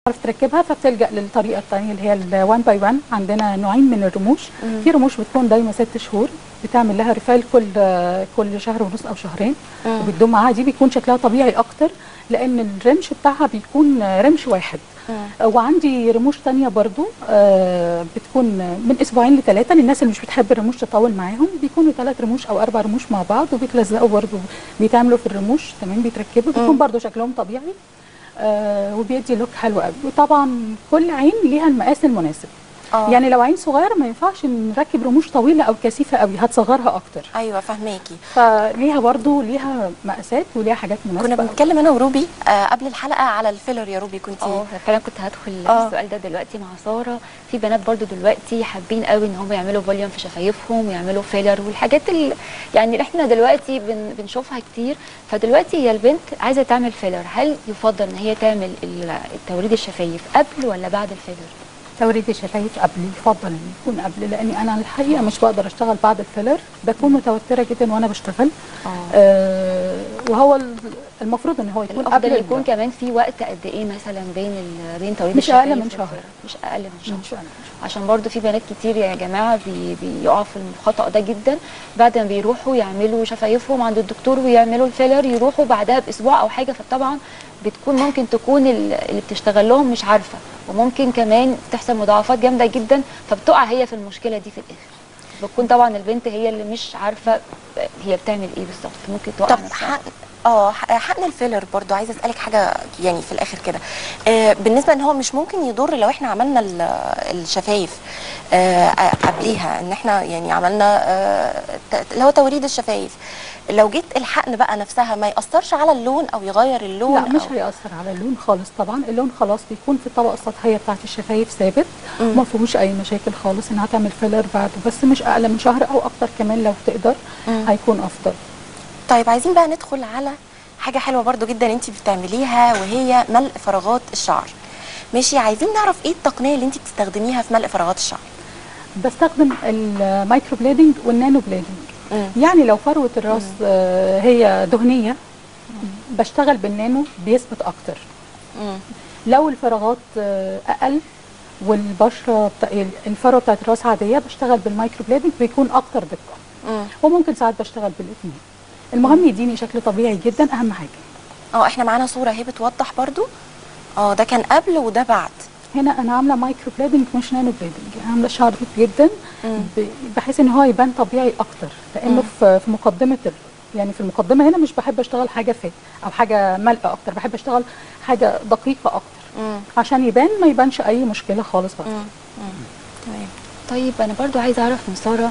تعرف تركبها فبتلجا للطريقه الثانيه اللي هي الوان باي وان عندنا نوعين من الرموش في رموش بتكون دايما ست شهور بتعمل لها ريفال كل كل شهر ونص او شهرين وبتدوم معاها دي بيكون شكلها طبيعي اكتر لان الرمش بتاعها بيكون رمش واحد وعندي رموش تانية برضو آه، بتكون من اسبوعين لثلاثه للناس اللي مش بتحب الرموش تطول معاهم بيكونوا ثلاث رموش او اربع رموش مع بعض وبيتلزقوا برضو بيتعملوا في الرموش تمام بيتركبوا بيكون برضو شكلهم طبيعي آه، وبيدي لوك حلو قوي وطبعا كل عين ليها المقاس المناسب آه. يعني لو عين صغيره ما ينفعش نركب رموش طويله او كثيفه قوي هتصغرها اكتر ايوه فهماكي فليها برضو ليها مقاسات وليها حاجات مناسبه كنا بنتكلم انا وروبي آه قبل الحلقه على الفيلر يا روبي كنت اه فعلا كنت هدخل آه. السؤال ده دلوقتي مع ساره في بنات برضو دلوقتي حابين قوي ان هم يعملوا فوليوم في شفايفهم ويعملوا فيلر والحاجات اللي يعني اللي احنا دلوقتي بن بنشوفها كتير فدلوقتي هي البنت عايزه تعمل فيلر هل يفضل ان هي تعمل ال- توريد الشفايف قبل ولا بعد الفيلر؟ توريد الشفايف قبل يفضل ان يكون قبل لاني انا الحقيقه مش بقدر اشتغل بعد الفيلر بكون متوتره جدا وانا بشتغل اه آه وهو ال- المفروض ان هو يكون الافضل قبل يكون ال- كمان في وقت قد ايه مثلا بين ال- بين توريد مش أقل الشفايف من شهر. والفيلر؟ مش اقل من شهر مش أنا. عشان برضو في بنات كتير يا جماعه بي بيقعوا في الخطا ده جدا بعد ما بيروحوا يعملوا شفايفهم عند الدكتور ويعملوا الفيلر يروحوا بعدها باسبوع او حاجه فطبعا بتكون ممكن تكون ال- اللي بتشتغل لهم مش عارفه وممكن كمان تحصل مضاعفات جامده جدا فبتقع هي في المشكله دي في الاخر بتكون طبعا البنت هي اللي مش عارفه هي بتعمل ايه بالظبط ممكن توقع طب نفسها حق اه ح- حقن الفيلر برضو عايزه اسالك حاجه يعني في الاخر كده آه بالنسبه ان هو مش ممكن يضر لو احنا عملنا ال- الشفايف آه قبليها ان احنا يعني عملنا آه ت- اللي هو توريد الشفايف لو جيت الحقن بقى نفسها ما ياثرش على اللون او يغير اللون لا مش أو هيأثر على اللون خالص طبعا اللون خلاص بيكون في الطبقه السطحيه بتاعت الشفايف ثابت مم. ما فيهوش اي مشاكل خالص انها تعمل فيلر بعده بس مش اقل من شهر او اكتر كمان لو تقدر مم. هيكون افضل طيب عايزين بقى ندخل على حاجه حلوه برضو جدا انت بتعمليها وهي ملء فراغات الشعر ماشي عايزين نعرف ايه التقنيه اللي انت بتستخدميها في ملء فراغات الشعر بستخدم المايكرو بليدنج والنانو بليدنج مم. يعني لو فروه الراس آه، هي دهنيه بشتغل بالنانو بيثبت اكتر مم. لو الفراغات آه، اقل والبشره بتا... الفروه بتاعت الراس عاديه بشتغل بالمايكرو بليدنج بيكون اكتر دقه مم. وممكن ساعات بشتغل بالاثنين المهم يديني شكل طبيعي جدا اهم حاجه اه احنا معانا صوره اهي بتوضح برضو اه ده كان قبل وده بعد هنا انا عامله مايكرو بليدنج مش نانو بليدنج عامله شعر خفيف جدا مم. ب- بحيث ان هو يبان طبيعي اكتر لانه في في مقدمه ال... يعني في المقدمه هنا مش بحب اشتغل حاجه فيك او حاجه ملقى اكتر بحب اشتغل حاجه دقيقه اكتر مم. عشان يبان ما يبانش اي مشكله خالص بقى مم. مم. تمام طيب انا برضو عايزه اعرف من ساره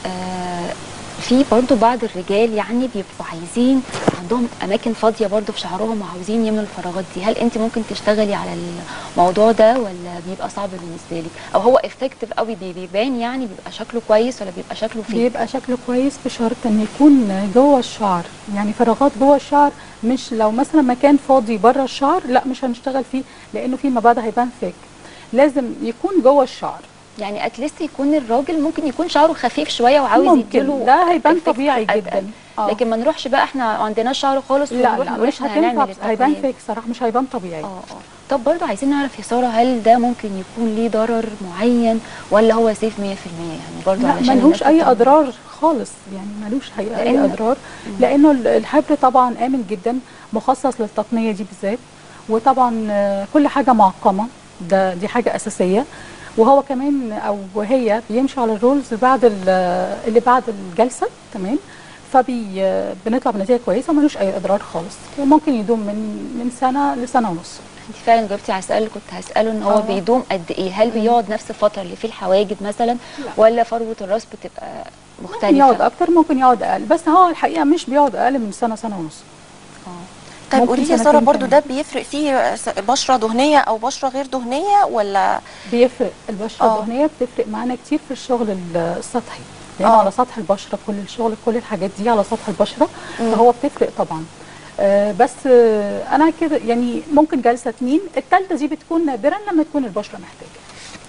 آه في برضو بعض الرجال يعني بيبقوا عايزين عندهم اماكن فاضيه برضو في شعرهم وعاوزين يملوا الفراغات دي هل انت ممكن تشتغلي على الموضوع ده ولا بيبقى صعب بالنسبه لك او هو افكتيف قوي بي- بيبان يعني بيبقى شكله كويس ولا بيبقى شكله فيه بيبقى شكله كويس بشرط ان يكون جوه الشعر يعني فراغات جوه الشعر مش لو مثلا مكان فاضي بره الشعر لا مش هنشتغل فيه لانه فيما بعد هيبان فيك لازم يكون جوه الشعر يعني اتليست يكون الراجل ممكن يكون شعره خفيف شويه وعاوز ممكن يديله ده هيبان effect طبيعي أتقل. جدا آه. لكن ما نروحش بقى احنا ما عندناش شعر خالص لا ونروح لا نقول مش إحنا هتنفع هنعمل بس هيبان التقنية دي. فيك صراحه مش هيبان طبيعي اه اه طب برضو عايزين نعرف يا ساره هل ده ممكن يكون ليه ضرر معين ولا هو سيف 100% يعني برضو لا علشان ملهوش الناس اي تطمن. اضرار خالص يعني ملوش اي لأن- اي اضرار لانه ال- الحبر طبعا امن جدا مخصص للتقنيه دي بالذات وطبعا آه، كل حاجه معقمه ده دي حاجه اساسيه وهو كمان او وهي بيمشوا على الرولز بعد ال- اللي بعد الجلسه تمام فبي بنطلع بنتيجه كويسه وملوش اي اضرار خالص وممكن يدوم من من سنه لسنه ونص انت فعلا جاوبتي على السؤال اللي كنت هساله ان هو آه. بيدوم قد ايه هل بيقعد نفس الفتره اللي فيه الحواجب مثلا لا. ولا فروه الراس بتبقى ممكن يقعد مختلفه اكتر ممكن يقعد اقل بس هو الحقيقه مش بيقعد اقل من سنه سنه ونص اه طيب ممكن قولي لي يا سنتين ساره برضو كمان. ده بيفرق فيه س- بشره دهنيه او بشره غير دهنيه ولا بيفرق البشره آه. الدهنيه بتفرق معانا كتير في الشغل ال- السطحي لان آه. على سطح البشره كل الشغل كل الحاجات دي على سطح البشره مم. فهو بتفرق طبعا آه بس آه انا كده يعني ممكن جلسه اتنين التالتة دي بتكون نادرا لما تكون البشره محتاجه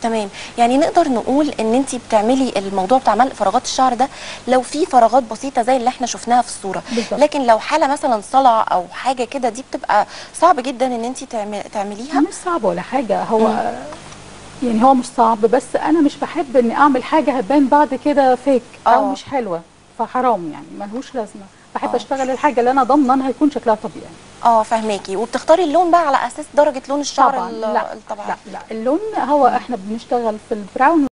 تمام يعني نقدر نقول ان انت بتعملي الموضوع بتاع ملء فراغات الشعر ده لو في فراغات بسيطه زي اللي احنا شفناها في الصوره بالظبط. لكن لو حاله مثلا صلع او حاجه كده دي بتبقى صعب جدا ان انت تعمل تعمليها مش صعب ولا حاجه هو يعني هو مش صعب بس انا مش بحب اني اعمل حاجه هتبان بعد كده فيك آه. او مش حلوه فحرام يعني ملهوش لازمه بحب آه. اشتغل الحاجه اللي انا ضامنه انها هيكون شكلها طبيعي اه فهماكي وبتختاري اللون بقى على اساس درجه لون الشعر طبعا ال- لا الطبيعي لا لا اللون هو احنا بنشتغل في البراون